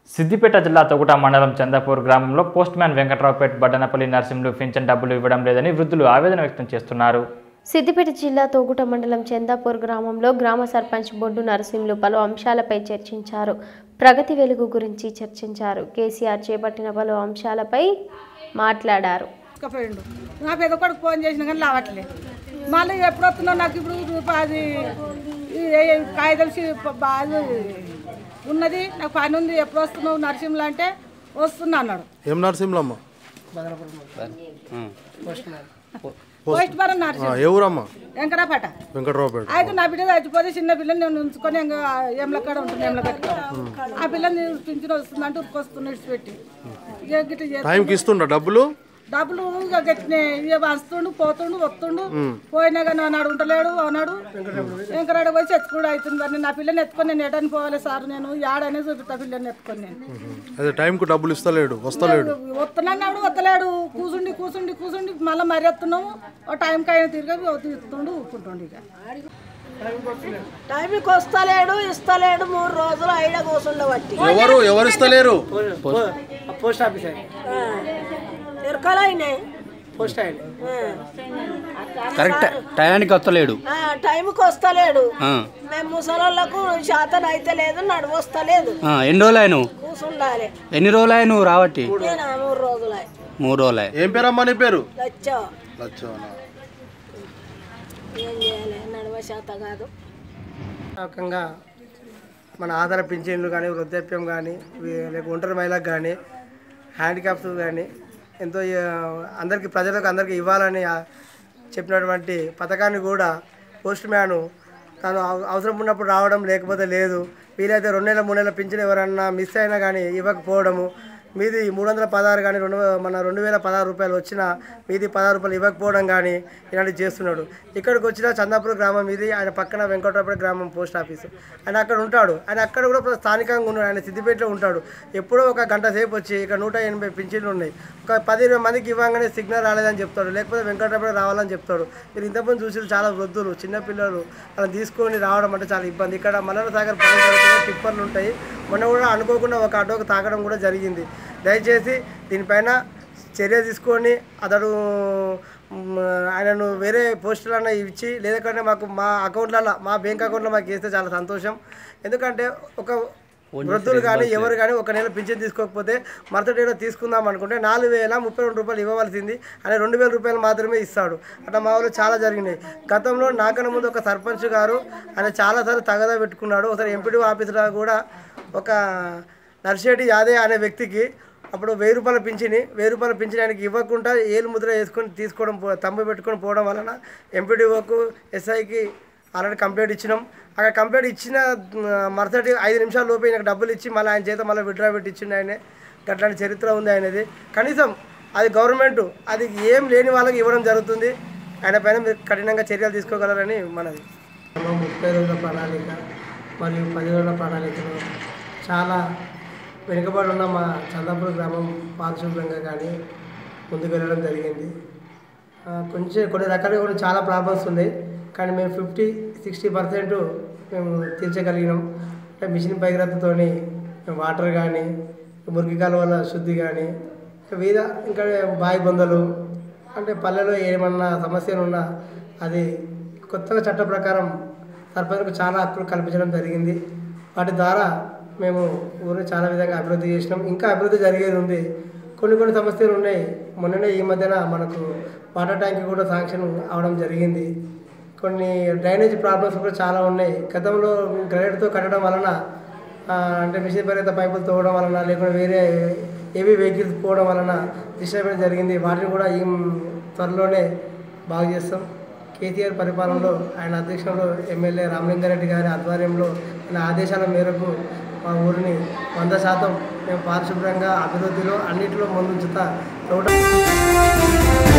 సిద్దిపేట జిల్లా తొగుట మండలం చందాపూర్ గ్రామంలో పోస్ట్ మ్యాన్ వెంకట్రావుపేట బడ్డనపల్లి నర్సింహులు పింఛన్ డబ్బులు ఇవ్వడం లేదని వృద్ధులు ఆవేదన వ్యక్తం చేస్తున్నారు సిద్దిపేట జిల్లా తోగుట మండలం చందాపూర్ గ్రామంలో గ్రామ సర్పంచ్ బొడ్డు నరసింహులు పలు అంశాలపై చర్చించారు ప్రగతి వెలుగు గురించి చర్చించారు కేసీఆర్ చేపట్టిన పలు అంశాలపై మాట్లాడారు తీసుకుపోయిండు నా పెద్ద కొడుకు ఫోన్ చేసిన కానీ లావట్లే మళ్ళీ ఎప్పుడు వస్తున్నావు నాకు ఇప్పుడు రూపాయి అది ఈ- ఈ కాగితం షీ- బాగా ఉన్నది నాకు పని ఉంది ఎప్పుడు వస్తున్నావు నరసింహులు అంటే వస్తున్నా అన్నాడు ఏం నరసింహమ్మ పోస్ట్ మరం నరసింహ ఏ ఊరమ్మ వెంకటాపేట వెంకట్రావుపేట అయితే నా బిడ్డ చచ్చిపోతే చిన్న పిల్లని నేను ఉంచుకొని ఇంకా ఎమ్లకాడ ఉంటుంది ఎమ్లగట్ట ఆ పిల్లని పింఛన్ వస్తుందంటే ఉరికొస్తున్నా ఇడిచిపెట్టి ఇక గిట్ల చేస్తే టైంకి ఇస్తుండ డబ్బులు డబ్బులు ఇక గట్టినే ఇక వస్తుండు పోతుండు వస్తుండు పోయినా కానీ అన్నాడు ఉంటలేడు అన్నాడు వెంకరాడు పోయి చచ్చుకుడు అవుతుంది మరి నా పిల్లని ఎత్తుకొని నేను ఎటని పోవాలి సార్ నేను యాడనే చూపిస్తా పిల్లని ఎత్తుకొని నేను అదే టైంకు డబ్బులు ఇస్తలేడు వస్తలేడు వస్తున్నాడు వస్తలేడు కూసుండి కూసుండి కూసుండి మళ్ళీ మరి ఎత్తున్నాము ఓ టైంకి అయినా తిరిగి తీస్తుండు ఊపుకుంటుండు ఇక టైంకి వస్తలేడు ఇస్తలేడు మూడు రోజులు అయినా కూర్చుండబట్టి ఎవరు ఎవరు ఇస్తలేరు పోస్ట్ ఆఫీస్ ఇరకలైనాయి పోస్ట్ ఆయన కరెక్ట్ టయానికి వస్తలేడు టైంకి వస్తలేడు ఆ. మేము ముసలోళ్ళకు శాతం అయితే లేదు నడుము వస్తలేదు ఆ, ఎన్ని రోజులు ఆయన కూర్చుండాలి ఎన్ని రోజులు ఆయన నువ్వు రావట్టి నేను ఆ మూడు రోజులు మూడు రోజులే ఏం పేరమ్మా నీ పేరు వచ్చా లచ్చవనా ఏం చేయాలి నడవ శాత కాదు రకంగా మన ఆధార పింఛన్లు కానీ వృద్ధాప్యం కానీ లేక ఒంటరి మహిళలకు కానీ హ్యాండిక్యాప్స్ కానీ ఎంతో ఆ, అందరికీ ప్రజలకు అందరికీ ఇవ్వాలని ఆ, చెప్పినటువంటి పథకాన్ని కూడా పోస్ట్ మ్యాను తను అవ- అవసరం ఉన్నప్పుడు రావడం లేకపోతే లేదు వీలైతే రెండు నెలల మూడు నెలల పింఛన్ ఎవరన్నా మిస్ అయినా కానీ ఇవ్వకపోవడము మీది మూడు వందల పదహారు కానీ రెండు మన రెండు వేల పదహారు రూపాయలు వచ్చినా మీది పదహారు రూపాయలు ఇవ్వకపోవడం కానీ ఇలాంటివి చేస్తున్నాడు ఇక్కడికి వచ్చిన చందాపూర్ గ్రామం ఇది ఆయన పక్కన వెంకటరాపేట గ్రామం పోస్ట్ ఆఫీసు ఆయన అక్కడ ఉంటాడు ఆయన అక్కడ కూడా ఇప్పుడు స్థానికంగా ఉన్నాడు ఆయన సిద్దిపేటలో ఉంటాడు ఎప్పుడో ఒక గంట సేపు వచ్చి ఇక్కడ నూట ఎనభై పింఛన్లు ఉన్నాయి ఒక పది ఇరవై మందికి ఇవ్వగానే సిగ్నల్ రాలేదని చెప్తాడు లేకపోతే వెంకటరాపేట రావాలని చెప్తాడు మీరు ఇంతకుముందు చూసి చాలా వృద్ధులు చిన్నపిల్లలు అలా తీసుకొని రావడం అంటే చాలా ఇబ్బంది ఇక్కడ మల్లన సాగర్ పని జరుగుతుంది టిప్పర్లు ఉంటాయి మొన్న కూడా అనుకోకుండా ఒక ఆటోకి తాకడం కూడా జరిగింది దయచేసి దీనిపైన చర్య తీసుకొని అతడు మ్, ఆయనను వేరే పోస్టులన్నా ఇచ్చి లేదంటే మాకు మా అకౌంట్లలో మా బ్యాంక్ అకౌంట్లో మాకు వేస్తే చాలా సంతోషం ఎందుకంటే ఒక వృద్ధులు కానీ ఎవరు కానీ ఒక నెల పింఛన్ తీసుకోకపోతే మరుసటి ఏదో తీసుకుందాం అనుకుంటే నాలుగు వేల ముప్పై రెండు రూపాయలు ఇవ్వవలసింది ఆయన రెండు వేల రూపాయలు మాత్రమే ఇస్తాడు అట్లా మా ఊళ్ళో చాలా జరిగినాయి గతంలో నాకన్నా ముందు ఒక సర్పంచ్ గారు ఆయన చాలాసార్లు తగదా పెట్టుకున్నాడు ఒకసారి ఎంపీడీ ఆఫీసులో కూడా ఒక నర్సేటి యాదయ్య అనే వ్యక్తికి అప్పుడు వెయ్యి రూపాయల పింఛని వెయ్యి రూపాయల పింఛని ఆయనకి ఇవ్వకుండా ఏలు ముద్ర వేసుకొని తీసుకోవడం పో- తమ్ము పెట్టుకొని పోవడం వలన ఎంపీడీఓకు ఎస్ఐకి ఆల్రెడీ కంప్లైంట్ ఇచ్చినాం అక్కడ కంప్లైంట్ ఇచ్చిన ఆ, మరుసటి ఐదు నిమిషాల లోపు ఆయనకు డబ్బులు ఇచ్చి మళ్ళీ ఆయన చేత మళ్ళీ విడ్రా పెట్టి ఇచ్చిండు ఆయనే అట్లాంటి చరిత్ర ఉంది ఆయనది కనీసం అది గవర్నమెంట్ అది ఏం లేని వాళ్ళకి ఇవ్వడం జరుగుతుంది ఆయన పైన మీరు కఠినంగా చర్యలు తీసుకోగలరని మనది ముప్పై రోజుల ప్రణాళిక మరియు పది రోజుల ప్రణాళికలో చాలా వెనుకబడి ఉన్న మా చందాపూర్ గ్రామం పారిశుభ్రంగా కానీ ముందుకు వెళ్ళడం జరిగింది ఆ, కొంచెం కొన్ని రకాలుగా కూడా చాలా ప్రాబ్లమ్స్ ఉన్నాయి కానీ మేము ఫిఫ్టీ సిక్స్టీ పర్సెంట్ మేము తీర్చగలిగినాం అంటే మిషన్ భగీరథతో వాటర్ కానీ మురికి కాలువల శుద్ధి కానీ ఇంకా వివిధ ఇంకా బావి బొందలు అంటే పల్లెలో ఏమన్నా సమస్యలు ఉన్నా అది కొత్తగా చట్ట ప్రకారం సర్పంచ్కు చాలా హక్కులు కల్పించడం జరిగింది వాటి ద్వారా మేము ఊరిని చాలా విధంగా అభివృద్ధి చేసినాం ఇంకా అభివృద్ధి జరిగేది ఉంది కొన్ని కొన్ని సమస్యలు ఉన్నాయి మొన్ననే ఈ మధ్యన మనకు వాటర్ ట్యాంక్ కూడా శాంక్షన్ అవడం జరిగింది కొన్ని డ్రైనేజ్ ప్రాబ్లమ్స్ కూడా చాలా ఉన్నాయి గతంలో గ్రైడర్తో కట్టడం వలన ఆ, అంటే మిషన్ పరిత పైపులు తోవడం వలన లేకుంటే వేరే ఏవి వెహికల్స్ పోవడం వలన డిస్టర్బెన్స్ జరిగింది వాటిని కూడా ఈ త్వరలోనే బాగు చేస్తాం కేటీఆర్ పరిపాలనలో ఆయన అధ్యక్షంలో ఎమ్మెల్యే రామలింగారెడ్డి గారి ఆధ్వర్యంలో ఆయన ఆదేశాల మేరకు మా ఊరిని వంద శాతం మేము పారిశుభ్రంగా అభివృద్ధిలో అన్నింటిలో ముందుంచుతా తోట